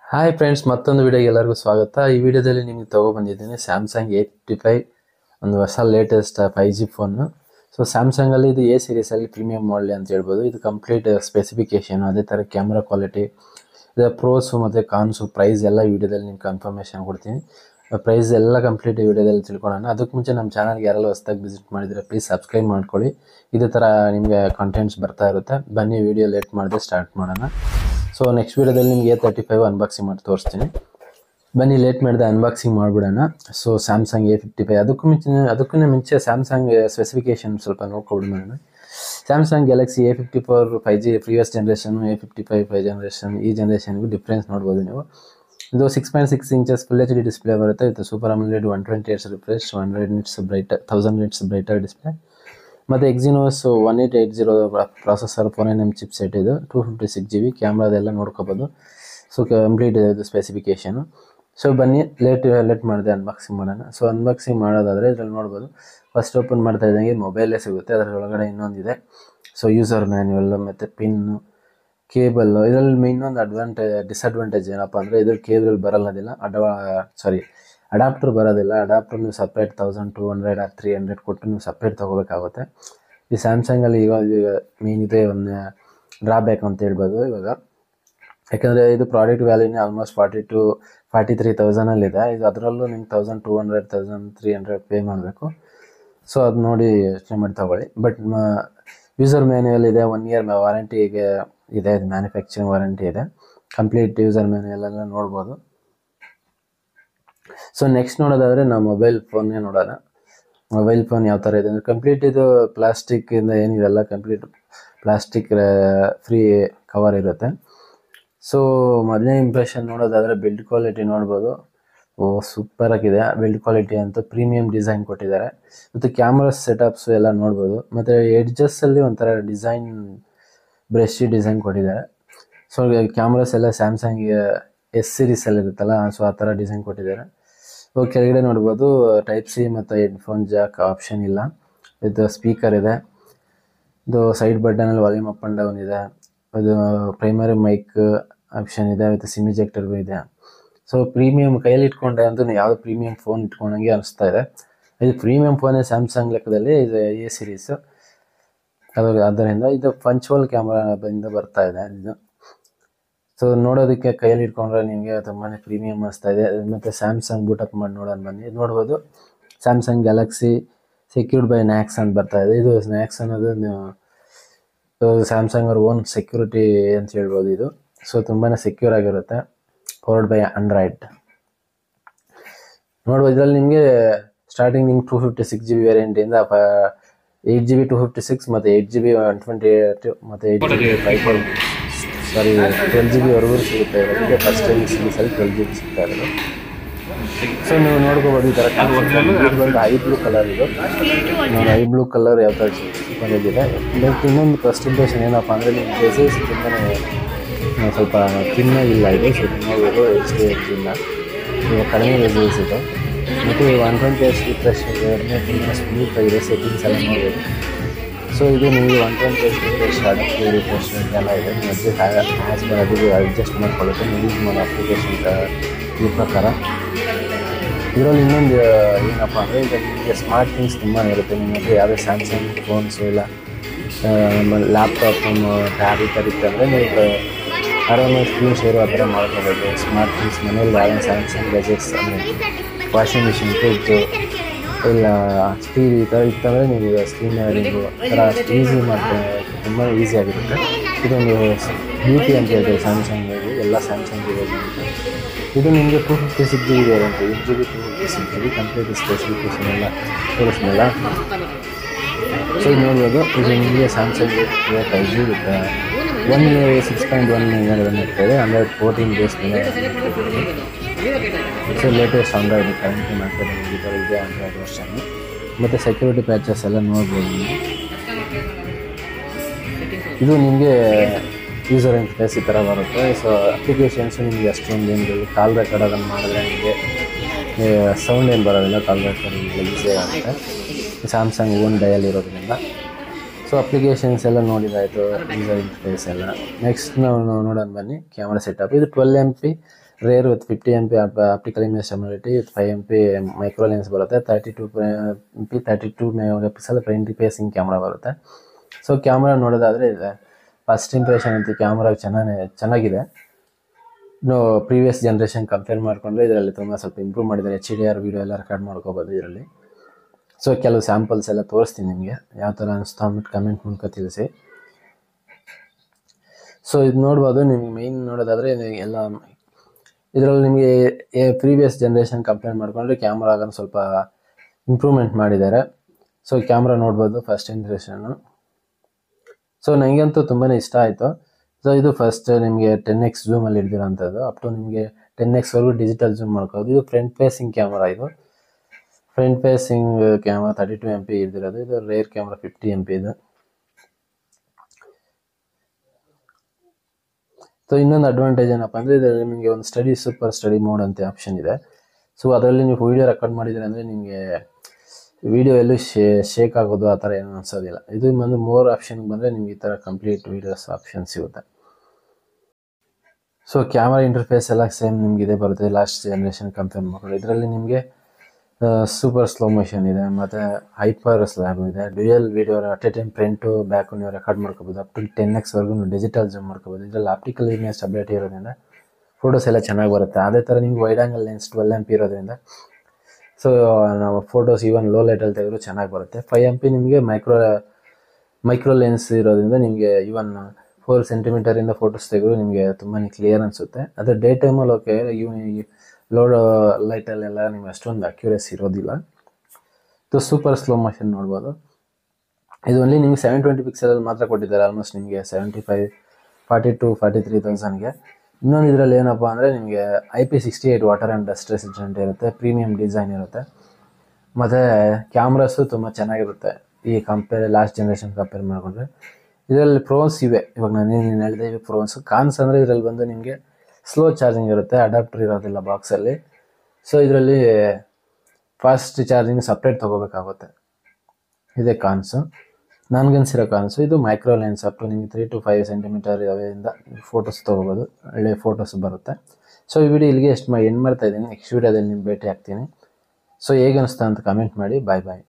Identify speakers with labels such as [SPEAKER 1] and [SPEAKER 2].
[SPEAKER 1] hi friends ಮತ್ತೊಂದು ವಿಡಿಯೋಗೆ ಎಲ್ಲರಿಗೂ ಸ್ವಾಗತ ಈ ವಿಡಿಯೋದಲ್ಲಿ ನಿಮಗೆ ತಗೊಬಂದಿದ್ದೀನಿ ಸ್ಯಾಮ್ಸಂಗ್ ಏಟ್ ಫಿಫ್ಟಿ ಫೈವ್ ಒಂದು ಹೊಸ latest five G phone so ಸ್ಯಾಮ್ಸಂಗಲ್ಲಿ ಇದು ಎ ಸೀರೀಸಲ್ಲಿ ಪ್ರೀಮಿಯಂ ಮಾಡಲಿ ಅಂತ ಹೇಳ್ಬೋದು ಇದು ಕಂಪ್ಲೀಟ್ ಸ್ಪೆಸಿಫಿಕೇಷನ್ ಅದೇ ಥರ ಕ್ಯಾಮ್ರಾ ಕ್ವಾಲಿಟಿ ಇದರ ಪ್ರೋಸು ಮತ್ತು ಕಾನ್ಸು ಪ್ರೈಸ್ ಎಲ್ಲ ವಿಡಿಯೋದಲ್ಲಿ ನಿಮ್ಗೆ ಕನ್ಫರ್ಮೇಷನ್ ಕೊಡ್ತೀನಿ ಪ್ರೈಸ್ ಎಲ್ಲ ಕಂಪ್ಲೀಟ್ ವಿಡಿಯೋದಲ್ಲಿ ತಿಳ್ಕೊಳ್ಳೋಣ ಅದಕ್ಕೆ ಮುಂಚೆ ನಮ್ಮ ಚಾನಲ್ಗೆ ಯಾರೆಲ್ಲ ಹೊಸ್ದಾಗಿ ವಿಸಿಟ್ ಮಾಡಿದರೆ ಪ್ಲೀಸ್ ಸಬ್ಸ್ಕ್ರೈಬ್ ಮಾಡ್ಕೊಳ್ಳಿ ಇದೇ ಥರ ನಿಮಗೆ ಕಂಟೆಂಟ್ಸ್ ಬರ್ತಾ ಇರುತ್ತೆ ಬನ್ನಿ ವಿಡಿಯೋ ಲೇಟ್ ಮಾಡದೆ ಸ್ಟಾರ್ಟ್ ಮಾಡೋಣ ಸೊ ನೆಕ್ಸ್ಟ್ ವೀಡಿಯೋದಲ್ಲಿ ನಿಮಗೆ ಎ ತರ್ಟಿ ಫೈವ್ ಅನ್ಬಾಕ್ಸಿಂಗ್ ಮಾಡಿ ತೋರಿಸ್ತೀನಿ ಬನ್ನಿ ಲೇಟ್ ಮಾಡಿದೆ ಅನ್ಬಾಕ್ಸಿಂಗ್ ಮಾಡಿಬಿಡೋಣ so Samsung A fifty five ಅದಕ್ಕೂ ಮುಂಚೆ ಅದಕ್ಕೂ ಮುಂಚೆ ಸ್ಯಾಮ್ಸಂಗ್ ಸ್ಪೆಸಿಫಿಕೇಶನ್ ಸ್ವಲ್ಪ ನೋಡ್ಕೊಬಿಡೋಣ Samsung Galaxy A fifty four five G previous generation A fifty five five generation ಈ ಜನ್ರೇಷನ್ಗೂ ಡಿಫ್ರೆನ್ಸ್ ನೋಡ್ಬೋದು ನೀವು ಇದು six point six inches full H D display ಬರುತ್ತೆ ಇದು super AMOLED one twenty hertz refresh one hundred nits brighter thousand nits brighter display ಮತ್ತು Exynos one eight eight zero processor four N M chip set ಇದು two fifty six G B ಕ್ಯಾಮ್ರಾದೆಲ್ಲ ನೋಡ್ಕೋಬೋದು so complete ಇದು specification so ಬನ್ನಿ late late ಮಾಡಿದೆ unboxing ಮಾಡೋಣ so unboxing ಮಾಡೋದಾದರೆ ಇದ್ರಲ್ಲಿ ನೋಡ್ಬೋದು ಫಸ್ಟ್ ಓಪನ್ ಮಾಡ್ತಾ ಇದ್ದಂಗೆ ಮೊಬೈಲೇ ಸಿಗುತ್ತೆ ಅದರ ಒಳಗಡೆ ಇನ್ನೊಂದಿದೆ ಸೊ ಯೂಸರ್ ಮ್ಯಾನ್ಯುವಲ್ಲು ಮತ್ತು ಪಿನ್ನು ಕೇಬಲ್ಲು ಇದರಲ್ಲಿ ಇನ್ನೊಂದು ಅಡ್ವಾಂಟೇಜ್ ಡಿಸಡ್ವಾಂಟೇಜ್ ಏನಪ್ಪ ಅಂದರೆ ಇದ್ರ ಕೇಬಲ್ ಬರಲ್ಲದಿಲ್ಲ ಅಡ್ವಾ ಸಾರಿ ಅಡಾಪ್ಟರ್ ಬರೋದಿಲ್ಲ ಅಡಾಪ್ಟರ್ ನೀವು separate thousand two hundred or three hundred ಕೊಟ್ಟು ನೀವು ಸಪ್ರೇಟ್ ತೊಗೋಬೇಕಾಗುತ್ತೆ ಈ ಸ್ಯಾಮ್ಸಂಗಲ್ಲಿ ಇವಾಗ ಈಗ ಮೇನ್ ಇದೆ ಒಂದು ಡ್ರಾಬ್ಯಾಕ್ ಅಂತ ಹೇಳ್ಬೋದು ಇವಾಗ ಯಾಕಂದರೆ ಇದು ಪ್ರಾಡಕ್ಟ್ ವ್ಯಾಲ್ಯೂನೇ almost forty two forty three ತೌಸಂಡಲ್ಲಿದೆ ಇದು ಅದರಲ್ಲೂ ನಿಮ್ಗೆ thousand two hundred thousand three hundred pay ಮಾಡಬೇಕು ಸೊ ಅದು ನೋಡಿ ಯೋಚನೆ ಮಾಡಿ ತಗೊಳ್ಳಿ ಬಟ್ ಯೂಸರ್ ಮ್ಯಾನ್ಯುವಲ್ ಇದೆ ಒನ್ ಇಯರ್ ವಾರಂಟಿಗೆ ಇದೆ ಇದು ಮ್ಯಾನುಫ್ಯಾಕ್ಚರಿಂಗ್ ವಾರಂಟಿ ಇದೆ ಕಂಪ್ಲೀಟ್ ಯೂಸರ್ ಮ್ಯಾನ್ಯುವಲ್ ಎಲ್ಲ ನೋಡ್ಬೋದು ಸೊ ನೆಕ್ಸ್ಟ್ ನೋಡೋದಾದರೆ ನಾವು ಮೊಬೈಲ್ ಫೋನ್ನೇ ನೋಡೋಣ ಮೊಬೈಲ್ ಫೋನ್ ಯಾವ ಥರ ಇದೆ ಅಂದರೆ ಕಂಪ್ಲೀಟ್ ಇದು ಪ್ಲಾಸ್ಟಿಕ್ಕಿಂದ ಏನಿದೆಲ್ಲ ಕಂಪ್ಲೀಟ್ ಪ್ಲಾಸ್ಟಿಕ್ ಫ್ರೀ ಕವರ್ ಇರುತ್ತೆ ಸೊ ಮೊದಲನೇ ಇಂಪ್ರೆಷನ್ ನೋಡೋದಾದರೆ ಬಿಲ್ಡ್ ಕ್ವಾಲಿಟಿ ನೋಡ್ಬೋದು ಓ ಸೂಪರ್ ಆಗಿದೆ ಬಿಲ್ಡ್ ಕ್ವಾಲಿಟಿ ಅಂತ ಪ್ರೀಮಿಯಂ ಡಿಸೈನ್ ಕೊಟ್ಟಿದ್ದಾರೆ ಮತ್ತು ಕ್ಯಾಮ್ರಾ ಸೆಟಪ್ಸು ಎಲ್ಲ ನೋಡ್ಬೋದು ಮತ್ತು ಎಡ್ಜಸ್ಸಲ್ಲಿ ಒಂಥರ ಡಿಸೈನ್ ಬ್ರಷ್ ಡಿಸೈನ್ ಕೊಟ್ಟಿದ್ದಾರೆ ಸೊ ಕ್ಯಾಮ್ರಾಸ್ ಎಲ್ಲ ಸ್ಯಾಮ್ಸಂಗ್ ಎಸ್ ಸೀರೀಸಲ್ಲಿ ಇರುತ್ತಲ್ಲ ಸೊ ಆ ಥರ ಡಿಸೈನ್ ಕೊಟ್ಟಿದ್ದಾರೆ ಸೊ ಕೆಳಗಡೆ ನೋಡ್ಬೋದು ಟೈಪ್ ಸಿ ಮತ್ತು ಹೆಡ್ಫೋನ್ ಜಾಕ್ ಆಪ್ಷನ್ ಇಲ್ಲ ಇದು ಸ್ಪೀಕರ್ ಇದೆ ಇದು ಸೈಡ್ ಬಟನಲ್ಲಿ ವಾಲ್ಯೂಮ್ ಅಪ್ ಆ್ಯಂಡ್ ಡೌನ್ ಇದೆ ಇದು ಪ್ರೈಮರಿ ಮೈಕ್ ಆಪ್ಷನ್ ಇದೆ ಮತ್ತು ಸಿಮ್ ಇಜೆಕ್ಟರ್ಗೂ ಇದೆ ಸೊ ಪ್ರೀಮಿಯಂ ಕೈಯಲ್ಲಿ ಇಟ್ಕೊಂಡೆ ಅಂತೂ ಯಾವುದೋ ಪ್ರೀಮಿಯಂ ಫೋನ್ ಇಟ್ಕೊಂಡಂಗೆ ಅನಿಸ್ತಾ ಇದೆ ಇದು ಪ್ರೀಮಿಯಂ ಫೋನೇ ಸ್ಯಾಮ್ಸಂಗ್ ಲೆಕ್ಕದಲ್ಲಿ ಇದು ಎ ಸೀರೀಸು ಅದು ಆದ್ದರಿಂದ ಇದು ಪಂಚುವಲ್ ಕ್ಯಾಮ್ರಾ ಇಂದ ಬರ್ತಾ ಇದೆ ಇದು ಸೊ ನೋಡೋದಕ್ಕೆ ಕೈಯಲ್ಲಿ ಇಟ್ಕೊಂಡ್ರೆ ನಿಮಗೆ ತುಂಬಾ ಪ್ರೀಮಿಯಂ ಅನಿಸ್ತಾ ಇದೆ ಮತ್ತು ಸ್ಯಾಮ್ಸಂಗ್ ಬೂಟಪ್ ಮಾಡಿ ನೋಡೋಣ ಬನ್ನಿ ನೋಡ್ಬೋದು Samsung Galaxy secured by Knox ಅಂತ ಬರ್ತಾ ಇದೆ ಇದು ನ್ಯಾಕ್ಸ್ ಅನ್ನೋದು ಸ್ಯಾಮ್ಸಂಗ್ ಅವ್ರ ಓನ್ ಸೆಕ್ಯೂರಿಟಿ ಅಂತ ಹೇಳ್ಬೋದು ಇದು ಸೊ ತುಂಬಾ ಸೆಕ್ಯೂರ್ ಆಗಿರುತ್ತೆ ಪವರ್ಡ್ ಬೈ ಆಂಡ್ರಾಯ್ಡ್ ನೋಡ್ಬೋದು ಇದರಲ್ಲಿ ನಿಮಗೆ ಸ್ಟಾರ್ಟಿಂಗ್ ನಿಮ್ಗೆ two fifty six G B ವೇರಿಯಂಟಿಂದ eight G B two fifty six ಮತ್ತು eight G B one twenty eight ಮತ್ತು eight G B five four sorry twelve G ಬಿವರೆಗೂ ಸಿಗುತ್ತೆ ಇದಕ್ಕೆ ಫಸ್ಟ್ ಟೈಮ್ ಸೀರೀಸಲ್ಲಿ ಟ್ವೆಲ್ ಜಿ ಬಿ ಸಿಗ್ತಾ ಇರೋದು ಸೊ ನೀವು ನೋಡ್ಕೋಬೋದು ಈ ಥರ ಇದು ಬಂದು ಐ ಬ್ಲೂ ಕಲರ್ ಇದು ನೋಡಿ ಐ ಬ್ಲೂ ಕಲರ್ ಯಾವ ಥರ ಬಂದಿದೆ ಬಟ್ ಇನ್ನೊಂದು ಫಸ್ಟ್ ಇಂಪ್ರೆಷನ್ ಏನಪ್ಪ ಅಂದರೆ ನಿಮ್ಮ ಡಿಸೈನ್ಸ್ ತುಂಬಾ ಸ್ವಲ್ಪ ತಿನ್ನಾಗಿಲ್ಲ ಇದು ಸೊ ನೋಡ್ಬೋದು ಎಚ್ ಡಿ ಎಚ್ ಇಲ್ಲ ಇವಾಗ ಕಡಿಮೆ ರೆಸಲ್ಸ್ ಇದೆ ಮತ್ತು ಒನ್ ಟ್ವೆಂಟಿ ಎಸ್ ರಿಫ್ರೆಶ್ ತುಂಬ ಸ್ಮೂತ್ ಆಗಿದೆ ಸೆಟ್ಟಿಂಗ್ಸ್ ಎಲ್ಲ ನೋಡ್ಬೋದು ಸೊ ಇದು ನಿಮಗೆ one twenty S refresh adaptive refresh ಎಲ್ಲ ಇದೆ ನೀವು ಅಡ್ಜಸ್ಟ್ ಆ್ಯಸ್ ಬರೋದು ಅಡ್ಜಸ್ಟ್ ಮಾಡ್ಕೊಳ್ಳುತ್ತೆ ನೀವು ಯೂಸ್ ಮಾಡೋ ಅಪ್ಲಿಕೇಶನ್ ಈ ಪ್ರಕಾರ ಇದರಲ್ಲಿ ಇನ್ನೊಂದು ಏನಪ್ಪ ಅಂದರೆ ಈಗ ನಿಮಗೆ ಸ್ಮಾರ್ಟ್ ಥಿಂಗ್ಸ್ ತುಂಬಾ ಇರುತ್ತೆ ನಿಮ್ಮ ಹತ್ರ ಯಾವುದೇ ಸ್ಯಾಮ್ಸಂಗ್ ಫೋನ್ಸು ಇಲ್ಲ ಲ್ಯಾಪ್ಟಾಪ್ ಟ್ಯಾಬ್ ಈ ಥರ ಇತ್ತಂದರೆ ನೀವು ಆರಾಮಾಗಿ ಸ್ಕ್ರೀನ್ ಶೇರು ಆ ಥರ ಮಾಡ್ಕೋಬೋದು ಸ್ಮಾರ್ಟ್ ಥಿಂಗ್ಸ್ ಮನೇಲಿ ಯಾವುದೇ ಸ್ಯಾಮ್ಸಂಗ್ ಗ್ಯಾಜೆಟ್ಸ್ ಅಂದರೆ ವಾಷಿಂಗ್ ಮಿಷಿನ್ ಫ್ರಿಜ್ಜು ಇಲ್ಲ ಟಿ ವಿ ಈ ಥರ ಇತ್ತಂದರೆ ನೀವು ಸ್ಕ್ರೀನ್ ನೀವು ಥರ ಈಸಿ ಮಾಡ್ತಾರೆ ತುಂಬ ಈಸಿ ಆಗಿರುತ್ತೆ ಇದೊಂದು ಬ್ಯೂಟಿ ಅಂತ ಹೇಳ್ತೀವಿ ಸ್ಯಾಮ್ಸಂಗ್ ಎಲ್ಲ ಸ್ಯಾಮ್ಸಂಗ್ ಇರೋದು ಇದು ನಿಮಗೆ two fifty six G B variant eight G B two fifty six G B complete specification ಎಲ್ಲ ತೋರಿಸ್ಮೇಲೆ ಸೊ ಇದು ನೋಡ್ಬೋದು ಇದು ನಿಮಗೆ Samsung five G with one six point one run ಇರ್ತದೆ ಹಂಡ್ರೆಡ್ ಫೋರ್ಟೀನ್ ಡೇಸ್ ಮೇಲೆ so latest Android current marketing ಈ ಥರ ಇದೆ ಆಂಡ್ರಾಯ್ಡ್ ವರ್ಷನ್ ಮತ್ತು ಸೆಕ್ಯೂರಿಟಿ ಪ್ಯಾಚಸ್ ಎಲ್ಲ ನೋಡ್ಬೋದು ನೀವು ಇದು ನಿಮಗೆ ಯೂಸರ್ ಇಂಟರ್ಫೇಸ್ ಈ ಥರ ಬರುತ್ತೆ ಸೊ ಅಪ್ಲಿಕೇಶನ್ಸು ನಿಮಗೆ ಅಷ್ಟೊಂದು ಏನು ಕಾಲ್ ರೆಕಾರ್ಡ್ ಅದನ್ನು ಮಾಡಿದ್ರೆ ನಿಮಗೆ ಸೌಂಡ್ ಏನು ಬರೋದಿಲ್ಲ ಕಾಲ್ ರೆಕಾರ್ಡ್ ಈಸಿ ಆಗುತ್ತೆ ಸ್ಯಾಮ್ಸಂಗ್ ಓನ್ ಡಯಲ್ ಇರೋದ್ರಿಂದ ಸೊ ಅಪ್ಲಿಕೇಶನ್ಸ್ ಎಲ್ಲ ನೋಡಿದಾಯಿತು ಯೂಸರ್ ಇಂಟರ್ಫೇಸ್ ಎಲ್ಲ ನೆಕ್ಸ್ಟ್ ನಾವು ನಾವು ನೋಡೋಣ ಬನ್ನಿ ಕ್ಯಾಮ್ರಾ ಸೆಟಪ್ ಇದು twelve M P rear with fifty M P optical image stability with five M P micro lens ಬರುತ್ತೆ thirty two M P thirty two megapixel front facing camera ಬರುತ್ತೆ so camera ನೋಡೋದಾದರೆ ಇದೆ first impression ಅಂತ camera ಚೆನ್ನಾಗಿ ಚೆನ್ನಾಗಿದೆ ಇನ್ನು previous generation compare ಮಾಡಿಕೊಂಡ್ರೆ ಇದರಲ್ಲಿ ತುಂಬ ಸ್ವಲ್ಪ ಇಂಪ್ರೂವ್ ಮಾಡಿದ್ದಾರೆ ಎಚ್ ಡಿ ಆರ್ ವೀಡಿಯೋ ಎಲ್ಲ ರೆಕಾರ್ಡ್ ಮಾಡ್ಕೋಬೋದು ಇದರಲ್ಲಿ ಸೊ ಕೆಲವು ಸ್ಯಾಂಪಲ್ಸ್ ಎಲ್ಲ ತೋರಿಸ್ತೀನಿ ನಿಮಗೆ ಯಾವ ಥರ ಅನಿಸ್ತಾ ಅಂದ್ಬಿಟ್ಟು ಕಮೆಂಟ್ ಮೂಲಕ ತಿಳಿಸಿ ಸೊ ಇದು ನೋಡ್ಬೋದು ನಿಮ್ಗೆ ಮೇಯ್ನ್ ನೋಡೋದಾದರೆ ಎಲ್ಲ ಇದರಲ್ಲಿ ನಿಮಗೆ ಪ್ರೀವಿಯಸ್ ಜನ್ರೇಷನ್ ಕಂಪೇರ್ ಮಾಡಿಕೊಂಡ್ರೆ ಕ್ಯಾಮ್ರಾಗ ಸ್ವಲ್ಪ ಇಂಪ್ರೂವ್ಮೆಂಟ್ ಮಾಡಿದ್ದಾರೆ ಸೊ ಕ್ಯಾಮ್ರಾ ನೋಡ್ಬೋದು ಫಸ್ಟ್ ಜನ್ರೇಷನ್ನು ಸೊ ನನಗಂತೂ ತುಂಬಾ ಇಷ್ಟ ಆಯಿತು ಸೊ ಇದು ಫಸ್ಟ್ ನಿಮಗೆ ಟೆನ್ ಎಕ್ಸ್ ಝೂಮಲ್ಲಿ ಹಿಡ್ದಿರೋಂಥದ್ದು ಅಪ್ ಟು ನಿಮಗೆ ಟೆನ್ ಎಕ್ಸ್ವರೆಗೂ ಡಿಜಿಟಲ್ ಝೂಮ್ ಮಾಡ್ಕೋದು ಇದು ಫ್ರಂಟ್ ಫೇಸಿಂಗ್ ಕ್ಯಾಮ್ರಾ ಇದು front facing camera thirty two M P ಇದ್ದಿರೋದು ಇದು rear camera fifty M P ಇದು ಸೊ ಇನ್ನೊಂದು ಅಡ್ವಾಂಟೇಜ್ ಏನಪ್ಪ ಅಂದರೆ ಇದರಲ್ಲಿ ನಿಮಗೆ ಒಂದು ಸ್ಟಡಿ ಸೂಪರ್ ಸ್ಟಡಿ ಮೋಡ್ ಅಂತ ಆಪ್ಷನ್ ಇದೆ ಸೊ ಅದರಲ್ಲಿ ನೀವು ವಿಡಿಯೋ ರೆಕಾರ್ಡ್ ಮಾಡಿದ್ದೀರಿ ಅಂದರೆ ನಿಮಗೆ ವಿಡಿಯೋ ಎಲ್ಲೂ ಶೇ ಶೇಕ್ ಆಗೋದು ಆ ಥರ ಏನು ಅನ್ಸೋದಿಲ್ಲ ಇದು ಬಂದು ಮೋರ್ ಆಪ್ಷನ್ಗೆ ಬಂದರೆ ನಿಮ್ಗೆ ಈ ಥರ ಕಂಪ್ಲೀಟ್ ವೀಡಿಯೋಸ್ ಆಪ್ಷನ್ ಸಿಗುತ್ತೆ ಸೊ ಕ್ಯಾಮ್ರಾ ಇಂಟರ್ಫೇಸ್ ಎಲ್ಲ ಸೇಮ್ ನಿಮ್ಗೆ ಇದೇ ಬರುತ್ತೆ ಲಾಸ್ಟ್ ಜನ್ರೇಷನ್ ಕಂಪೇರ್ ಮಾಡ್ಕೊಂಡು ಇದರಲ್ಲಿ ನಿಮಗೆ ಸೂಪರ್ ಸ್ಲೋ ಮೋಷನ್ ಇದೆ ಮತ್ತು ಹೈಪರ್ ಸ್ಲ್ಯಾಬ್ ಇದೆ dual video at a time front back ನೀವು ರೆಕಾರ್ಡ್ ಮಾಡ್ಕೋಬೋದು ಅಪ್ ಟು ಟೆನ್ ಎಕ್ಸ್ವರೆಗೂ ನೀವು ಡಿಜಿಟಲ್ ಜೂಮ್ ಮಾಡ್ಕೋಬೋದು ಇದರಲ್ಲಿ ಆಪ್ಟಿಕಲ್ ಇಮೇಜ್ ಸ್ಟೆಬಿಲಿಟಿ ಇರೋದ್ರಿಂದ ಫೋಟೋಸ್ ಎಲ್ಲ ಚೆನ್ನಾಗಿ ಬರುತ್ತೆ ಅದೇ ಥರ ನಿಮ್ಗೆ wide angle lens twelve M P ಇರೋದ್ರಿಂದ ಸೊ ನಾವು ಫೋಟೋಸ್ ಈವನ್ ಲೋ ಲೈಟಲ್ಲಿ ತೆಗೆದ್ರು ಚೆನ್ನಾಗಿ ಬರುತ್ತೆ ಫೈವ್ ಎಮ್ ಪಿ ನಿಮಗೆ ಮೈಕ್ರೋ ಮೈಕ್ರೋ ಲೆನ್ಸ್ ಇರೋದ್ರಿಂದ ನಿಮಗೆ ಈವನ್ ಫೋರ್ ಸೆಂಟಿಮೀಟರಿಂದ ಫೋಟೋಸ್ ತೆಗೆದು ನಿಮಗೆ ತುಂಬಾ ಕ್ಲಿಯರ್ ಅನಿಸುತ್ತೆ ಅದೇ ಡೇ ಟೈಮಲ್ಲಿ ಓಕೆ ಇವ್ ಲೋಡ್ ಲೈಟಲ್ಲೆಲ್ಲ ನಿಮ್ಗೆ ಅಷ್ಟೊಂದು ಅಕ್ಯುರೇಸಿ ಇರೋದಿಲ್ಲ ಇದು ಸೂಪರ್ ಸ್ಲೋ ಮೋಷನ್ ನೋಡ್ಬೋದು ಇದು ಓನ್ಲಿ ನಿಮ್ಗೆ ಸೆವೆನ್ ಟ್ವೆಂಟಿ ಪಿಕ್ಸೆಲಲ್ಲಿ ಮಾತ್ರ ಕೊಟ್ಟಿದ್ದಾರೆ ಆಲ್ಮೋಸ್ಟ್ ನಿಮಗೆ seventy five forty two forty three ತೌಸಂಡ್ಗೆ ಇನ್ನೊಂದು ಇದರಲ್ಲಿ ಏನಪ್ಪ ಅಂದರೆ ನಿಮಗೆ I P sixty eight water and dust resistant ಇರುತ್ತೆ ಪ್ರೀಮಿಯಂ ಡಿಸೈನ್ ಇರುತ್ತೆ ಮತ್ತು ಕ್ಯಾಮ್ರಾಸು ತುಂಬ ಚೆನ್ನಾಗಿರುತ್ತೆ ಈ ಕಂಪೇರ್ ಲಾಸ್ಟ್ ಜನ್ರೇಷನ್ ಕಂಪೇರ್ ಮಾಡಿಕೊಂಡ್ರೆ ಇದರಲ್ಲಿ ಪ್ರೋನ್ಸ್ ಇವೆ ಇವಾಗ ನಾನು ಏನು ಹೇಳಿದೆ ಇವೆ ಪ್ರೋನ್ಸ್ ಕಾನ್ಸ್ ಅಂದರೆ ಇದರಲ್ಲಿ ಬಂದು ನಿಮಗೆ ಸ್ಲೋ ಚಾರ್ಜಿಂಗ್ ಇರುತ್ತೆ ಅಡಾಪ್ಟರ್ ಇರೋದಿಲ್ಲ ಬಾಕ್ಸಲ್ಲಿ ಸೊ ಇದರಲ್ಲಿ ಫಾಸ್ಟ್ ಚಾರ್ಜಿಂಗ್ ಸಪ್ರೇಟ್ ತೊಗೋಬೇಕಾಗುತ್ತೆ ಇದೇ ಕಾನ್ಸು ನನಗನ್ಸಿರೋ ಕಾನ್ಸು ಇದು ಮೈಕ್ರೋ ಲೆನ್ಸ್ ಅಪ್ ಟು ನಿಮಗೆ ತ್ರೀ ಟು ಫೈವ್ ಸೆಂಟಿಮೀಟರ್ ಇಂದ ಫೋಟೋಸ್ ತೊಗೋಬೋದು ಒಳ್ಳೆ ಫೋಟೋಸ್ ಬರುತ್ತೆ ಸೊ ಈ ವಿಡಿಯೋ ಇಲ್ಲಿಗೆ ಎಷ್ಟು ಎಂಡ್ ಮಾಡ್ತಾ ಇದ್ದೀನಿ ನೆಕ್ಸ್ಟ್ ವೀಡಿಯೋದಲ್ಲಿ ನಿಮ್ಗೆ ಭೇಟಿ ಆಗ್ತೀನಿ ಸೊ ಹೇಗೆ ಅನಿಸ್ತಾ ಅಂತ ಕಮೆಂಟ್ ಮಾಡಿ ಬಾಯ್ ಬಾಯ್